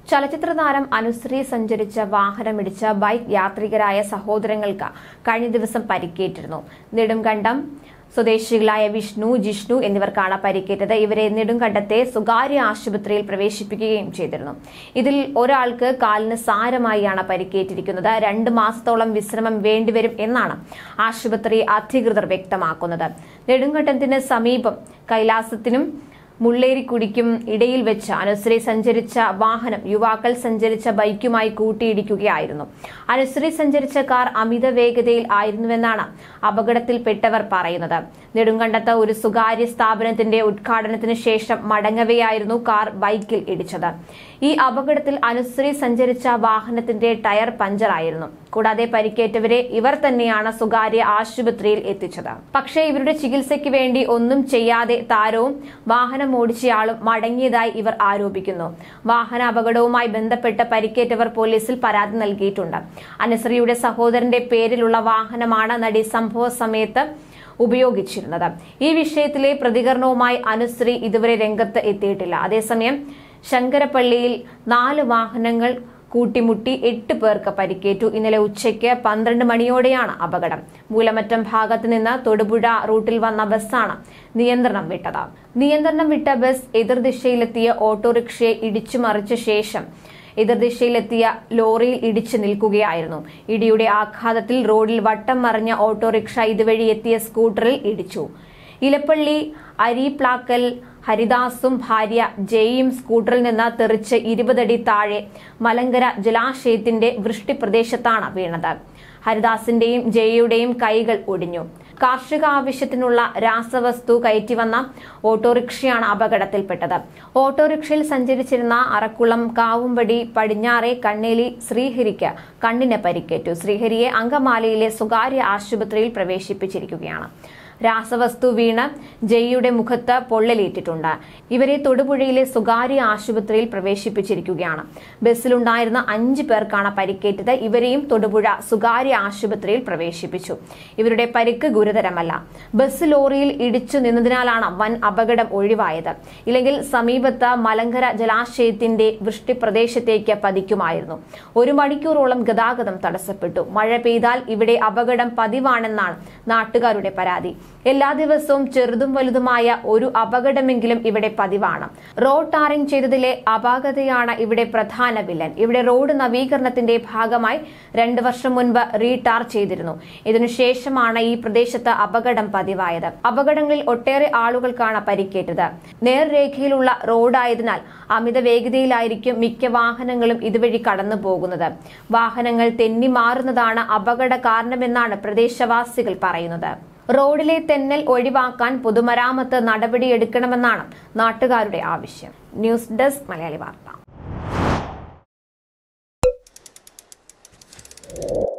ചലച്ചിത്ര താരം അനുശ്രീ സഞ്ചരിച്ച വാഹനമിടിച്ച ബൈക്ക് യാത്രികരായ സഹോദരങ്ങൾക്ക് കഴിഞ്ഞ ദിവസം പരിക്കേറ്റിരുന്നു നെടുങ്കണ്ടം സ്വദേശികളായ വിഷ്ണു ജിഷ്ണു എന്നിവർക്കാണ് പരിക്കേറ്റത് ഇവരെ നെടുങ്കണ്ടത്തെ സ്വകാര്യ ആശുപത്രിയിൽ പ്രവേശിപ്പിക്കുകയും ചെയ്തിരുന്നു ഇതിൽ ഒരാൾക്ക് കാലിന് സാരമായാണ് പരിക്കേറ്റിരിക്കുന്നത് രണ്ട് മാസത്തോളം വിശ്രമം വേണ്ടിവരും എന്നാണ് ആശുപത്രി അധികൃതർ വ്യക്തമാക്കുന്നത് നെടുങ്കണ്ടത്തിന് സമീപം കൈലാസത്തിനും മുള്ളേരിക്കുടിക്കും ഇടയിൽ വെച്ച് അനുശ്രീ സഞ്ചരിച്ച വാഹനം യുവാക്കൾ സഞ്ചരിച്ച ബൈക്കുമായി കൂട്ടിയിടിക്കുകയായിരുന്നു അനുശ്രീ സഞ്ചരിച്ച കാർ അമിത വേഗതയിൽ ആയിരുന്നുവെന്നാണ് അപകടത്തിൽപ്പെട്ടവർ പറയുന്നത് നെടുങ്കണ്ടത്ത് ഒരു സ്വകാര്യ സ്ഥാപനത്തിന്റെ ഉദ്ഘാടനത്തിന് ശേഷം മടങ്ങവെയായിരുന്നു കാർ ബൈക്കിൽ ഇടിച്ചത് ഈ അപകടത്തിൽ അനുശ്രീ സഞ്ചരിച്ച വാഹനത്തിന്റെ ടയർ പഞ്ചറായിരുന്നു കൂടാതെ പരിക്കേറ്റവരെ ഇവർ തന്നെയാണ് സ്വകാര്യ ആശുപത്രിയിൽ എത്തിച്ചത് പക്ഷേ ഇവരുടെ ചികിത്സയ്ക്ക് വേണ്ടി ഒന്നും ചെയ്യാതെ താരവും വാഹനം ഓടിച്ചയാളും മടങ്ങിയതായി ഇവർ ആരോപിക്കുന്നു വാഹന അപകടവുമായി ബന്ധപ്പെട്ട് പരിക്കേറ്റവർ പോലീസിൽ പരാതി നൽകിയിട്ടുണ്ട് അനുശ്രീയുടെ സഹോദരന്റെ പേരിലുള്ള വാഹനമാണ് നടി സംഭവ സമയത്ത് ഉപയോഗിച്ചിരുന്നത് ഈ വിഷയത്തിലെ പ്രതികരണവുമായി അനുശ്രീ ഇതുവരെ രംഗത്ത് എത്തിയിട്ടില്ല അതേസമയം ശങ്കരപ്പള്ളിയിൽ നാല് വാഹനങ്ങൾ കൂട്ടിമുട്ടി എട്ട് പേർക്ക് പരിക്കേറ്റു ഇന്നലെ ഉച്ചയ്ക്ക് പന്ത്രണ്ട് മണിയോടെയാണ് അപകടം മൂലമറ്റം ഭാഗത്ത് നിന്ന് തൊടുപുഴ റൂട്ടിൽ വന്ന ബസ്സാണ് നിയന്ത്രണം വിട്ടത് നിയന്ത്രണം വിട്ട ബസ് എതിർദിശയിലെത്തിയ ഓട്ടോറിക്ഷയെ ഇടിച്ചു മറിച്ച ശേഷം എതിർദിശയിലെത്തിയ ലോറിയിൽ ഇടിച്ചു നിൽക്കുകയായിരുന്നു ഇടിയുടെ ആഘാതത്തിൽ റോഡിൽ വട്ടം മറിഞ്ഞ ഓട്ടോറിക്ഷ ഇതുവഴി എത്തിയ സ്കൂട്ടറിൽ ഇടിച്ചു ഇലപ്പള്ളി അരിപ്ലാക്കൽ ഹരിദാസും ഭാര്യ ജയും സ്കൂട്ടറിൽ നിന്ന് തെറിച്ച് ഇരുപതടി താഴെ മലങ്കര ജലാശയത്തിന്റെ വൃഷ്ടിപ്രദേശത്താണ് വീണത് ഹരിദാസിന്റെയും ജയയുടെയും കൈകൾ ഒടിഞ്ഞു കാർഷിക ആവശ്യത്തിനുള്ള രാസവസ്തു കയറ്റിവന്ന ഓട്ടോറിക്ഷയാണ് അപകടത്തിൽപ്പെട്ടത് ഓട്ടോറിക്ഷയിൽ സഞ്ചരിച്ചിരുന്ന അറക്കുളം കാവുംപടി പടിഞ്ഞാറെ കണ്ണേലി ശ്രീഹരിക്ക് കണ്ണിന് പരിക്കേറ്റു ശ്രീഹരിയെ അങ്കമാലിയിലെ സ്വകാര്യ ആശുപത്രിയിൽ പ്രവേശിപ്പിച്ചിരിക്കുകയാണ് രാസവസ്തു വീണ് ജയ്യുടെ മുഖത്ത് പൊള്ളലേറ്റിട്ടുണ്ട് ഇവരെ തൊടുപുഴയിലെ സ്വകാര്യ ആശുപത്രിയിൽ പ്രവേശിപ്പിച്ചിരിക്കുകയാണ് ബസ്സിലുണ്ടായിരുന്ന അഞ്ച് പേർക്കാണ് പരിക്കേറ്റത് ഇവരെയും തൊടുപുഴ സ്വകാര്യ ആശുപത്രിയിൽ പ്രവേശിപ്പിച്ചു ഇവരുടെ പരിക്ക് ഗുരുതരമല്ല ബസ് ലോറിയിൽ ഇടിച്ചു നിന്നതിനാലാണ് വൻ അപകടം ഒഴിവായത് ഇല്ലെങ്കിൽ സമീപത്ത് മലങ്കര ജലാശയത്തിന്റെ വൃഷ്ടിപ്രദേശത്തേക്ക് പതിക്കുമായിരുന്നു ഒരു മണിക്കൂറോളം ഗതാഗതം തടസ്സപ്പെട്ടു മഴ പെയ്താൽ ഇവിടെ അപകടം പതിവാണെന്നാണ് നാട്ടുകാരുടെ പരാതി എല്ലാ ദിവസവും ചെറുതും വലുതുമായ ഒരു അപകടമെങ്കിലും ഇവിടെ പതിവാണ് റോഡ് ടാറിംഗ് ചെയ്തതിലെ അപാകതയാണ് ഇവിടെ പ്രധാന വില്ലൻ ഇവിടെ റോഡ് നവീകരണത്തിന്റെ ഭാഗമായി രണ്ടു വർഷം മുൻപ് റീടാർ ചെയ്തിരുന്നു ഇതിനുശേഷമാണ് ഈ പ്രദേശത്ത് അപകടം പതിവായത് അപകടങ്ങളിൽ ഒട്ടേറെ ആളുകൾക്കാണ് പരിക്കേറ്റത് നേർരേഖയിലുള്ള റോഡായതിനാൽ അമിത വേഗതയിലായിരിക്കും മിക്ക വാഹനങ്ങളും ഇതുവഴി കടന്നു പോകുന്നത് വാഹനങ്ങൾ തെന്നി മാറുന്നതാണ് അപകട കാരണമെന്നാണ് പ്രദേശവാസികൾ പറയുന്നത് റോഡിലെ തെന്നൽ ഒഴിവാക്കാൻ പൊതുമരാമത്ത് നടപടിയെടുക്കണമെന്നാണ് നാട്ടുകാരുടെ ആവശ്യം ന്യൂസ് ഡെസ്ക് മലയാളി വാർത്ത